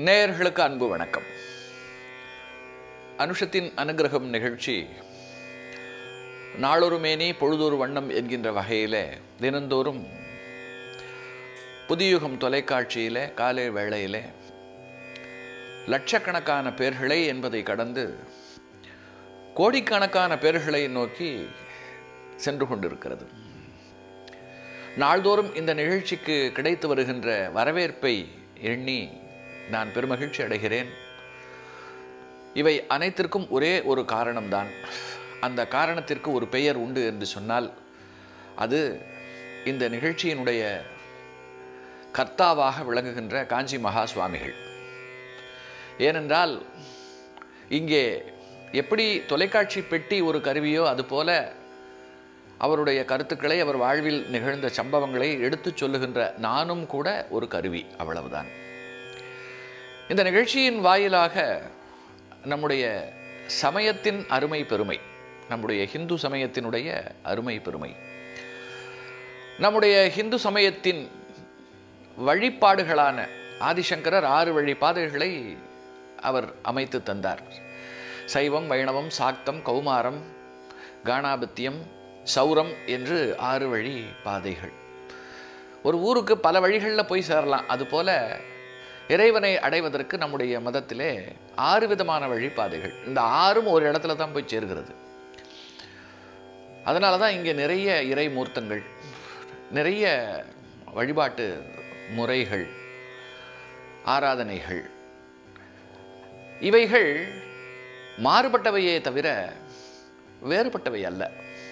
நேயர்களுக்கு அன்பு வணக்கம் அனுஷத்தின் அனுகிரகம் நிகழ்ச்சி நாளொரு மேனி பொழுதொரு வண்ணம் என்கின்ற வகையிலே தினந்தோறும் புதியுகம் தொலைக்காட்சியிலே காலை வேளையிலே லட்சக்கணக்கான பேர்களை என்பதை கடந்து கோடிக்கணக்கான பேர்களை நோக்கி சென்று கொண்டிருக்கிறது நாள்தோறும் இந்த நிகழ்ச்சிக்கு கிடைத்து வருகின்ற வரவேற்பை எண்ணி நான் பெருமகிழ்ச்சி அடைகிறேன் இவை அனைத்திற்கும் ஒரே ஒரு காரணம்தான் அந்த காரணத்திற்கு ஒரு பெயர் உண்டு என்று சொன்னால் அது இந்த நிகழ்ச்சியினுடைய கர்த்தாவாக விளங்குகின்ற காஞ்சி மகா சுவாமிகள் ஏனென்றால் இங்கே எப்படி தொலைக்காட்சி பெட்டி ஒரு கருவியோ அதுபோல அவருடைய கருத்துக்களை அவர் வாழ்வில் நிகழ்ந்த சம்பவங்களை எடுத்துச் சொல்லுகின்ற நானும் கூட ஒரு கருவி அவ்வளவுதான் இந்த நிகழ்ச்சியின் வாயிலாக நம்முடைய சமயத்தின் அருமை பெருமை நம்முடைய ஹிந்து சமயத்தினுடைய அருமை பெருமை நம்முடைய ஹிந்து சமயத்தின் வழிபாடுகளான ஆதிசங்கரர் ஆறு வழி பாதைகளை அவர் அமைத்து தந்தார் சைவம் வைணவம் சாக்தம் கௌமாரம் காணாபத்தியம் சௌரம் என்று ஆறு வழி பாதைகள் ஒரு ஊருக்கு பல வழிகளில் போய் சேரலாம் அதுபோல இறைவனை அடைவதற்கு நம்முடைய மதத்திலே ஆறு விதமான வழிபாதைகள் இந்த ஆறும் ஒரு இடத்துல தான் போய் சேர்கிறது அதனால தான் இங்கே நிறைய இறை மூர்த்தங்கள் நிறைய வழிபாட்டு முறைகள் ஆராதனைகள் இவைகள் மாறுபட்டவையே தவிர வேறுபட்டவை அல்ல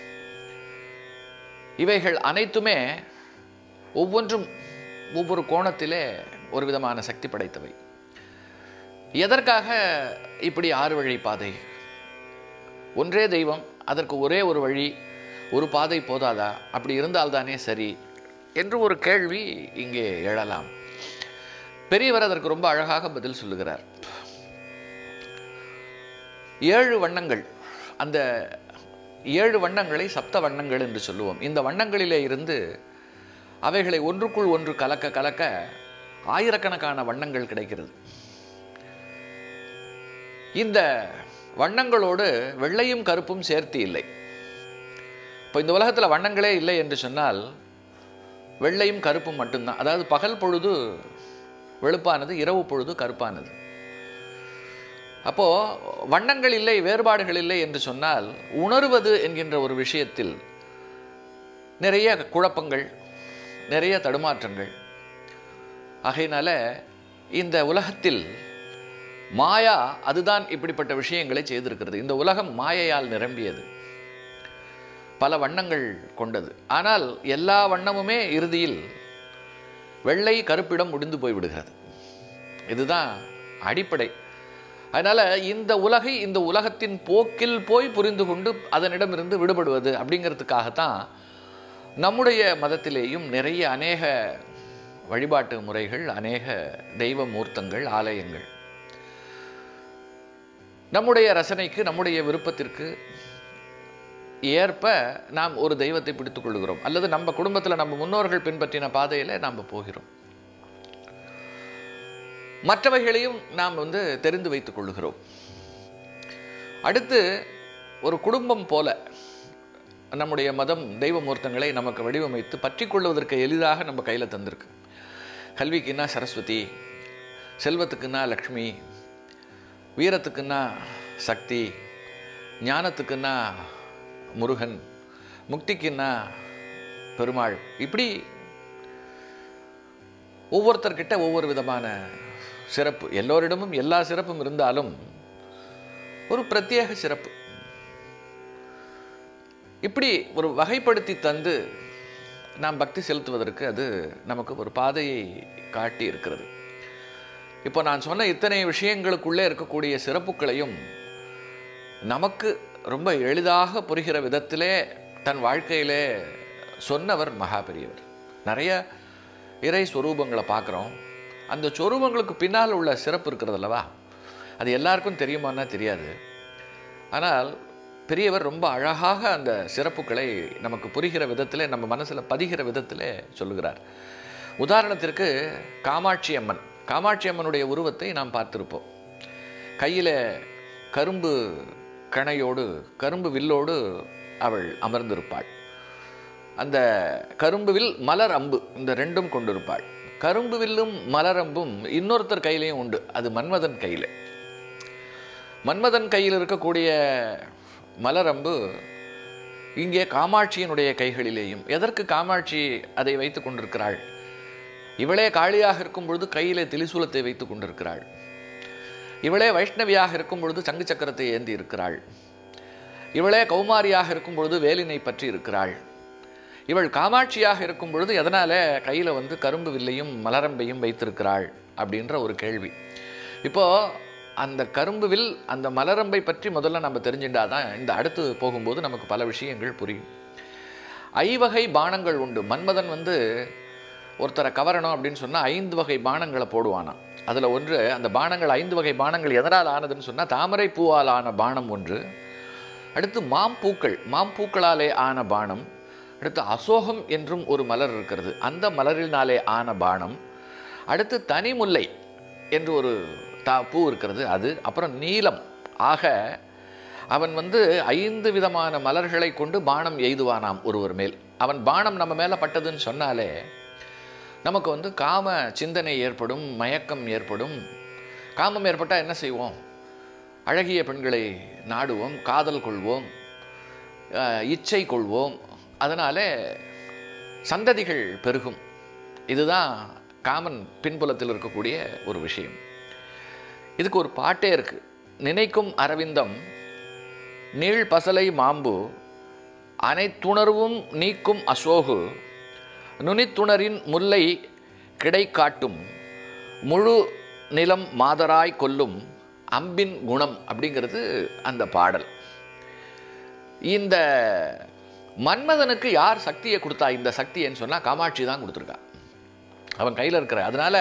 இவைகள் அனைத்துமே ஒவ்வொன்றும் ஒவ்வொரு கோணத்திலே ஒரு விதமான சக்தி படைத்தவை எதற்காக இப்படி ஆறு வழி பாதை ஒன்றே தெய்வம் அதற்கு ஒரே ஒரு வழி ஒரு பாதை போதாதா அப்படி இருந்தால்தானே சரி என்று ஒரு கேள்வி இங்கே எழலாம் பெரியவர் அதற்கு ரொம்ப அழகாக பதில் சொல்லுகிறார் ஏழு வண்ணங்கள் அந்த ஏழு வண்ணங்களை சப்த வண்ணங்கள் என்று சொல்லுவோம் இந்த வண்ணங்களிலே இருந்து அவைகளை ஒன்றுக்குள் ஒன்று கலக்க கலக்க ஆயிரக்கணக்கான வண்ணங்கள் கிடைக்கிறது இந்த வண்ணங்களோடு வெள்ளையும் கருப்பும் சேர்த்து இல்லை இப்போ இந்த உலகத்தில் வண்ணங்களே இல்லை என்று சொன்னால் வெள்ளையும் கருப்பும் மட்டும்தான் அதாவது பகல் பொழுது வெளுப்பானது இரவு பொழுது கருப்பானது அப்போ வண்ணங்கள் இல்லை வேறுபாடுகள் இல்லை என்று சொன்னால் உணர்வது என்கின்ற ஒரு விஷயத்தில் நிறைய குழப்பங்கள் நிறைய தடுமாற்றங்கள் ஆகையினால இந்த உலகத்தில் மாயா அதுதான் இப்படிப்பட்ட விஷயங்களை செய்திருக்கிறது இந்த உலகம் மாயையால் நிரம்பியது பல வண்ணங்கள் கொண்டது ஆனால் எல்லா வண்ணமுமே இறுதியில் வெள்ளை கருப்பிடம் முடிந்து போய்விடுகிறது இதுதான் அடிப்படை அதனால் இந்த உலகை இந்த உலகத்தின் போக்கில் போய் புரிந்து கொண்டு அதனிடமிருந்து விடுபடுவது அப்படிங்கிறதுக்காகத்தான் நம்முடைய மதத்திலேயும் நிறைய அநேக வழிபாட்டு முறைகள் அநேக தெய்வ மூர்த்தங்கள் ஆலயங்கள் நம்முடைய ரசனைக்கு நம்முடைய விருப்பத்திற்கு ஏற்ப நாம் ஒரு தெய்வத்தை பிடித்துக் கொள்கிறோம் அல்லது நம்ம குடும்பத்தில் நம்ம முன்னோர்கள் பின்பற்றின பாதையில் நாம் போகிறோம் மற்றவைகளையும் நாம் வந்து தெரிந்து வைத்துக் கொள்கிறோம் அடுத்து ஒரு குடும்பம் போல நம்முடைய மதம் தெய்வ மூர்த்தங்களை நமக்கு வடிவமைத்து பற்றி கொள்வதற்கு எளிதாக நம்ம கையில் தந்திருக்கு கல்விக்குன்னா சரஸ்வதி செல்வத்துக்குன்னா லக்ஷ்மி வீரத்துக்குன்னா சக்தி ஞானத்துக்குன்னா முருகன் முக்திக்குன்னா பெருமாள் இப்படி ஒவ்வொருத்தர்கிட்ட ஒவ்வொரு விதமான சிறப்பு எல்லோரிடமும் எல்லா சிறப்பும் இருந்தாலும் ஒரு பிரத்யேக சிறப்பு இப்படி ஒரு வகைப்படுத்தி தந்து நாம் பக்தி செலுத்துவதற்கு அது நமக்கு ஒரு பாதையை காட்டி இருக்கிறது இப்போ நான் சொன்ன இத்தனை விஷயங்களுக்குள்ளே இருக்கக்கூடிய சிறப்புகளையும் நமக்கு ரொம்ப எளிதாக புரிகிற விதத்திலே தன் வாழ்க்கையிலே சொன்னவர் மகா பெரியவர் நிறைய இறை ஸ்வரூபங்களை பார்க்குறோம் அந்த சொரூபங்களுக்கு பின்னால் உள்ள சிறப்பு இருக்கிறது அல்லவா அது எல்லாருக்கும் தெரியுமான்னா தெரியாது ஆனால் பெரியவர் ரொம்ப அழகாக அந்த சிறப்புகளை நமக்கு புரிகிற விதத்தில் நம்ம மனசில் பதிகிற விதத்தில் சொல்லுகிறார் உதாரணத்திற்கு காமாட்சி அம்மன் காமாட்சி அம்மனுடைய உருவத்தை நாம் பார்த்திருப்போம் கையில் கரும்பு கணையோடு கரும்பு வில்லோடு அவள் அமர்ந்திருப்பாள் அந்த கரும்பு வில் மலர் அம்பு இந்த ரெண்டும் கொண்டிருப்பாள் கரும்பு வில்லும் மலர் அம்பும் இன்னொருத்தர் கையிலையும் உண்டு அது மன்மதன் கையில் மன்மதன் கையில் இருக்கக்கூடிய மலரம்பு இங்கே காமாட்சியினுடைய கைகளிலேயும் எதற்கு காமாட்சி அதை வைத்து கொண்டிருக்கிறாள் இவளே காளியாக இருக்கும் பொழுது கையிலே திலிசூலத்தை வைத்து கொண்டிருக்கிறாள் இவளே வைஷ்ணவியாக இருக்கும் பொழுது சங்கு சக்கரத்தை ஏந்தி இருக்கிறாள் இவளே கௌமாரியாக இருக்கும் பொழுது வேலினை பற்றி இருக்கிறாள் இவள் காமாட்சியாக இருக்கும் பொழுது எதனால கையில் வந்து கரும்பு வில்லையும் மலரம்பையும் வைத்திருக்கிறாள் அப்படின்ற ஒரு கேள்வி இப்போ அந்த கரும்பு வில் அந்த மலரம்பை பற்றி முதல்ல நம்ம தெரிஞ்சுட்டாதான் இந்த அடுத்து போகும்போது நமக்கு பல விஷயங்கள் புரியும் ஐவகை பானங்கள் உண்டு மன்மதன் வந்து ஒருத்தரை கவரணும் அப்படின்னு சொன்னால் ஐந்து வகை பானங்களை போடுவானாம் அதில் ஒன்று அந்த பானங்கள் ஐந்து வகை பானங்கள் எதனால் ஆனதுன்னு சொன்னால் தாமரை பூவால் ஆன பானம் ஒன்று அடுத்து மாம்பூக்கள் மாம்பூக்களாலே ஆன பானம் அடுத்து அசோகம் என்றும் ஒரு மலர் இருக்கிறது அந்த மலரினாலே ஆன பானம் அடுத்து தனிமுல்லை என்று ஒரு தா பூ இருக்கிறது அது அப்புறம் நீலம் ஆக அவன் வந்து ஐந்து விதமான மலர்களை கொண்டு பானம் எய்துவானாம் ஒருவர் மேல் அவன் பானம் நம்ம மேலே பட்டதுன்னு சொன்னாலே நமக்கு வந்து காம சிந்தனை ஏற்படும் மயக்கம் ஏற்படும் காமம் ஏற்பட்டால் என்ன செய்வோம் அழகிய பெண்களை நாடுவோம் காதல் கொள்வோம் அஹ், இச்சை கொள்வோம் அதனாலே சந்ததிகள் பெருகும் இதுதான் காமன் பின்புலத்தில் இருக்கக்கூடிய ஒரு விஷயம் இதுக்கு ஒரு பாட்டே இருக்கு நினைக்கும் அரவிந்தம் நீள் பசலை மாம்பு அனைத்துணர்வும் நீக்கும் அசோகு நுனித்துணரின் முல்லை கிடை காட்டும் முழு நிலம் மாதராய் கொல்லும் அம்பின் குணம் அப்படிங்கிறது அந்த பாடல் இந்த மன்மதனுக்கு யார் சக்தியை கொடுத்தா இந்த சக்தின்னு சொன்னால் காமாட்சி தான் கொடுத்துருக்கா அவன் கையில் இருக்கிற அதனால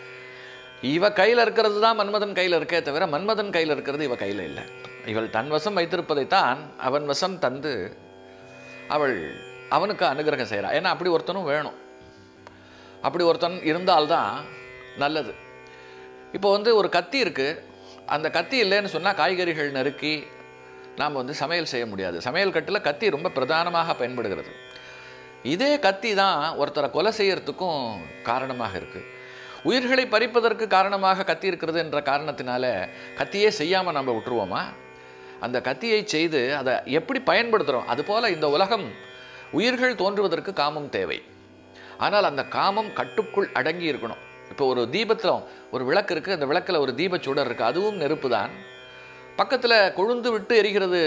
இவ கையில் இருக்கிறது தான் மன்மதன் கையில் இருக்கே தவிர மன்மதன் கையில் இருக்கிறது இவ கையில் இல்லை இவள் தன் வசம் வைத்திருப்பதைத்தான் அவன் வசம் தந்து அவள் அவனுக்கு அனுகிரகம் செய்கிறா ஏன்னா அப்படி ஒருத்தனும் வேணும் அப்படி ஒருத்தன் இருந்தால்தான் நல்லது இப்போ வந்து ஒரு கத்தி இருக்குது அந்த கத்தி இல்லைன்னு சொன்னால் காய்கறிகள் நறுக்கி நாம் வந்து சமையல் செய்ய முடியாது சமையல் கட்டில் கத்தி ரொம்ப பிரதானமாக பயன்படுகிறது இதே கத்தி தான் ஒருத்தரை கொலை செய்யறதுக்கும் காரணமாக இருக்குது உயிர்களை பறிப்பதற்கு காரணமாக கத்தி இருக்கிறது என்ற காரணத்தினால கத்தியே செய்யாமல் நம்ம விட்டுருவோமா அந்த கத்தியை செய்து அதை எப்படி பயன்படுத்துகிறோம் அதுபோல் இந்த உலகம் உயிர்கள் தோன்றுவதற்கு காமம் தேவை ஆனால் அந்த காமம் கட்டுக்குள் அடங்கி இருக்கணும் இப்போ ஒரு தீபத்தில் ஒரு விளக்கு இருக்குது அந்த விளக்கில் ஒரு தீபச்சுடர் இருக்குது அதுவும் நெருப்பு தான் பக்கத்தில் கொழுந்து விட்டு எரிகிறது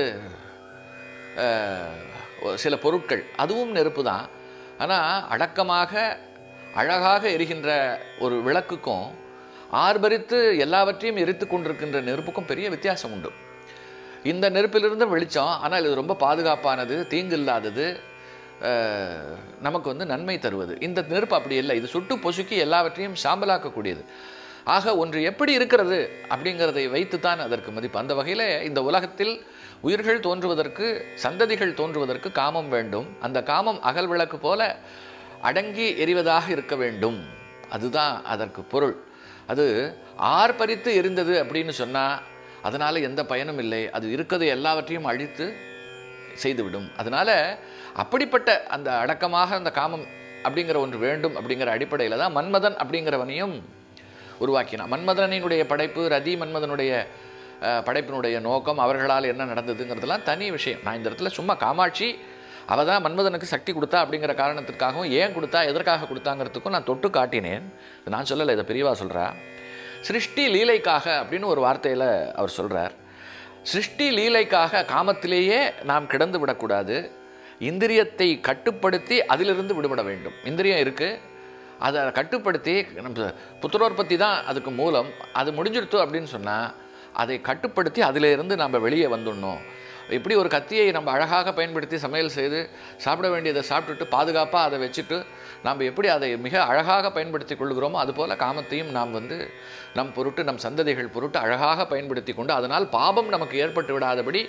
அஹ், சில பொருட்கள் அதுவும் நெருப்பு தான் ஆனால் அடக்கமாக அழகாக எரிகின்ற ஒரு விளக்குக்கும் ஆர்ப்பரித்து எல்லாவற்றையும் எரித்து கொண்டிருக்கின்ற நெருப்புக்கும் பெரிய வித்தியாசம் உண்டு இந்த நெருப்பிலிருந்து வெளிச்சம் ஆனால் இது ரொம்ப பாதுகாப்பானது தீங்கு இல்லாதது அஹ், நமக்கு வந்து நன்மை தருவது இந்த நெருப்பு அப்படி இல்லை இது சுட்டு பொசுக்கி எல்லாவற்றையும் சாம்பலாக்கக்கூடியது ஆக ஒன்று எப்படி இருக்கிறது அப்படிங்கிறதை வைத்துத்தான் அதற்கு மதிப்பு அந்த வகையில் இந்த உலகத்தில் உயிர்கள் தோன்றுவதற்கு சந்ததிகள் தோன்றுவதற்கு காமம் வேண்டும் அந்த காமம் அகல் விளக்கு போல அடங்கி எரிவதாக இருக்க வேண்டும் அதுதான் அதற்கு பொருள் அது ஆர்ப்பரித்து எரிந்தது அப்படின்னு சொன்னால் அதனால் எந்த பயனும் இல்லை அது இருக்கிறது எல்லாவற்றையும் அழித்து செய்துவிடும் அதனால் அப்படிப்பட்ட அந்த அடக்கமாக அந்த காமம் அப்படிங்கிற ஒன்று வேண்டும் அப்படிங்கிற அடிப்படையில் தான் மன்மதன் அப்படிங்கிறவனையும் உருவாக்கினான் மன்மதனினுடைய படைப்பு ரதி மன்மதனுடைய அஹ், படைப்பினுடைய நோக்கம் அவர்களால் என்ன நடந்ததுங்கிறதெல்லாம் தனி விஷயம் நான் இந்த இடத்துல சும்மா காமாட்சி அவள் தான் மன்மதனுக்கு சக்தி கொடுத்தா அப்படிங்கிற காரணத்திற்காகவும் ஏன் கொடுத்தா எதற்காக கொடுத்தாங்கிறதுக்கும் நான் தொட்டு காட்டினேன் இது நான் சொல்லலை இதை பெரியவா சொல்கிறா சிருஷ்டி லீலைக்காக அப்படின்னு ஒரு வார்த்தையில் அவர் சொல்கிறார் சிருஷ்டி லீலைக்காக காமத்திலேயே நாம் கிடந்து விடக்கூடாது இந்திரியத்தை கட்டுப்படுத்தி அதிலிருந்து விடுபட வேண்டும் இந்திரியம் இருக்குது அதை கட்டுப்படுத்தி நம்ம புத்திரோற்பத்தி தான் அதுக்கு மூலம் அது முடிஞ்சிடுத்து அப்படின்னு சொன்னால் அதை கட்டுப்படுத்தி அதிலிருந்து நம்ம வெளியே வந்துடணும் எப்படி ஒரு கத்தியை நம்ம அழகாக பயன்படுத்தி சமையல் செய்து சாப்பிட வேண்டியதை சாப்பிட்டுட்டு பாதுகாப்பாக அதை வச்சுட்டு நாம் எப்படி அதை மிக அழகாக பயன்படுத்தி கொள்கிறோமோ அதுபோல் காமத்தையும் நாம் வந்து நம் பொருட்டு நம் சந்ததிகள் பொருட்டு அழகாக பயன்படுத்தி கொண்டு அதனால் பாபம் நமக்கு ஏற்பட்டு விடாதபடி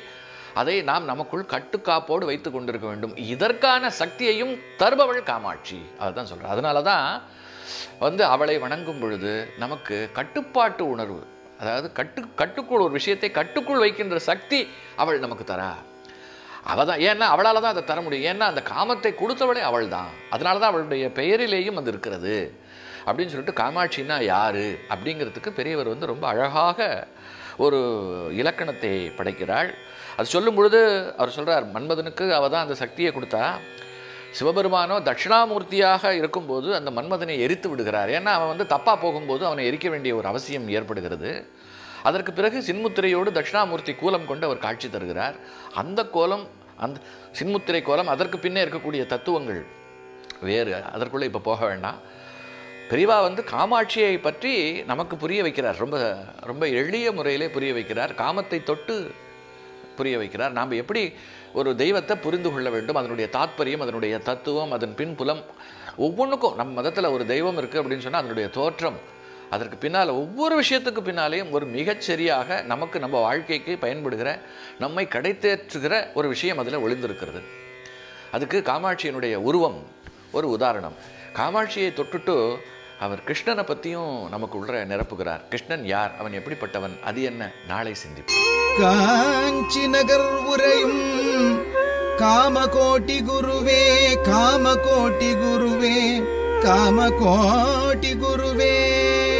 அதை நாம் நமக்குள் கட்டுக்காப்போடு வைத்து கொண்டிருக்க வேண்டும் இதற்கான சக்தியையும் தருபவள் காமாட்சி அதுதான் சொல்கிறேன் அதனால தான் வந்து அவளை வணங்கும் பொழுது நமக்கு கட்டுப்பாட்டு உணர்வு அதாவது கட்டு கட்டுக்குள் ஒரு விஷயத்தை கட்டுக்குள் வைக்கின்ற சக்தி அவள் நமக்கு தரா அவள் தான் ஏன்னா அவளால் தான் அதை தர முடியும் ஏன்னா அந்த காமத்தை கொடுத்தவளே அவள் தான் அதனால தான் அவளுடைய பெயரிலேயும் அது இருக்கிறது அப்படின்னு சொல்லிட்டு காமாட்சின்னா யாரு அப்படிங்கிறதுக்கு பெரியவர் வந்து ரொம்ப அழகாக ஒரு இலக்கணத்தை படைக்கிறாள் அது சொல்லும் பொழுது அவர் சொல்றார் மன்மதனுக்கு அவள் தான் அந்த சக்தியை கொடுத்தா சிவபெருமானோ தட்சிணாமூர்த்தியாக இருக்கும்போது அந்த மன்மதனை எரித்து விடுகிறார் ஏன்னா அவன் வந்து தப்பாக போகும்போது அவனை எரிக்க வேண்டிய ஒரு அவசியம் ஏற்படுகிறது அதற்கு பிறகு சின்முத்திரையோடு தட்சிணாமூர்த்தி கூலம் கொண்டு அவர் காட்சி தருகிறார் அந்த கோலம் அந்த சின்முத்திரை கோலம் அதற்கு பின்னே இருக்கக்கூடிய தத்துவங்கள் வேறு அதற்குள்ளே இப்போ போக வேண்டாம் பெரியவா வந்து காமாட்சியை பற்றி நமக்கு புரிய வைக்கிறார் ரொம்ப ரொம்ப எளிய முறையிலே புரிய வைக்கிறார் காமத்தை தொட்டு புரிய வைக்கிறார் நாம் எப்படி ஒரு தெய்வத்தை புரிந்து கொள்ள வேண்டும் அதனுடைய தாத்பரியம் அதனுடைய தத்துவம் அதன் பின்புலம் ஒவ்வொன்றுக்கும் நம்ம மதத்தில் ஒரு தெய்வம் இருக்குது அப்படின்னு சொன்னால் அதனுடைய தோற்றம் அதற்கு பின்னால் ஒவ்வொரு விஷயத்துக்கு பின்னாலேயும் ஒரு மிகச்சரியாக நமக்கு நம்ம வாழ்க்கைக்கு பயன்படுகிற நம்மை கடைத்தேற்றுகிற ஒரு விஷயம் அதில் ஒளிந்திருக்கிறது அதுக்கு காமாட்சியினுடைய உருவம் ஒரு உதாரணம் காமாட்சியை தொட்டுட்டு அவர் கிருஷ்ணனை பற்றியும் நமக்கு உள்ள நிரப்புகிறார் கிருஷ்ணன் யார் அவன் எப்படிப்பட்டவன் அது என்ன நாளை சிந்திப்போம் காஞ்சி நகர் உரையும் காமகோட்டி குருவே காமகோட்டி குருவே காமகோட்டி குருவே